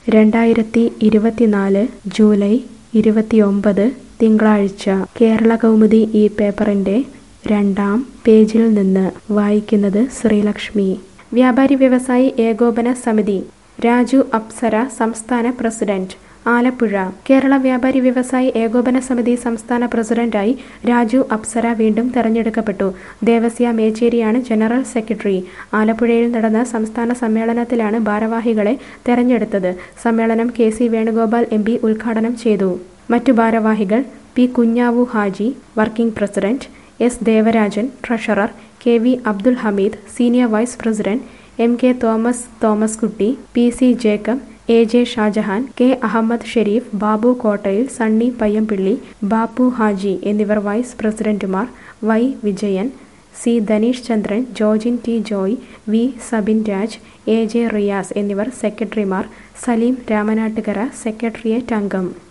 രണ്ടായിരത്തി ഇരുപത്തിനാല് ജൂലൈ ഇരുപത്തിയൊമ്പത് തിങ്കളാഴ്ച കേരള കൗമുദി ഈ പേപ്പറിൻ്റെ രണ്ടാം പേജിൽ നിന്ന് വായിക്കുന്നത് ശ്രീലക്ഷ്മി വ്യാപാരി വ്യവസായി ഏകോപന സമിതി രാജു അപ്സര സംസ്ഥാന പ്രസിഡന്റ് ആലപ്പുഴ കേരള വ്യാപാരി വ്യവസായി ഏകോപന സമിതി സംസ്ഥാന പ്രസിഡന്റായി രാജു അപ്സര വീണ്ടും തെരഞ്ഞെടുക്കപ്പെട്ടു ദേവസ്യ മേച്ചേരിയാണ് ജനറൽ സെക്രട്ടറി ആലപ്പുഴയിൽ നടന്ന സംസ്ഥാന സമ്മേളനത്തിലാണ് ഭാരവാഹികളെ തെരഞ്ഞെടുത്തത് സമ്മേളനം K C Venugopal M P ഉദ്ഘാടനം ചെയ്തു മറ്റു ഭാരവാഹികൾ P Kunhavu Haji working president S Devarajan treasurer K V Abdul Hameed senior vice president M K Thomas Thomas Kutty P C Jacob A J Shajahan K Ahmed Sherif Babu Kottayil Sunny Payyampilly Bapu Haji എന്നിവർ വൈസ് പ്രസിഡന്റുമാർ Y Vijayan C Dhaneesh Chandran Jojin T Joy V Sabin Raj A J Riyas എന്നിവർ സെക്രട്ടറിമാർ സലീം രാമനാട്ടുകര സെക്രട്ടേറിയറ്റ് അംഗം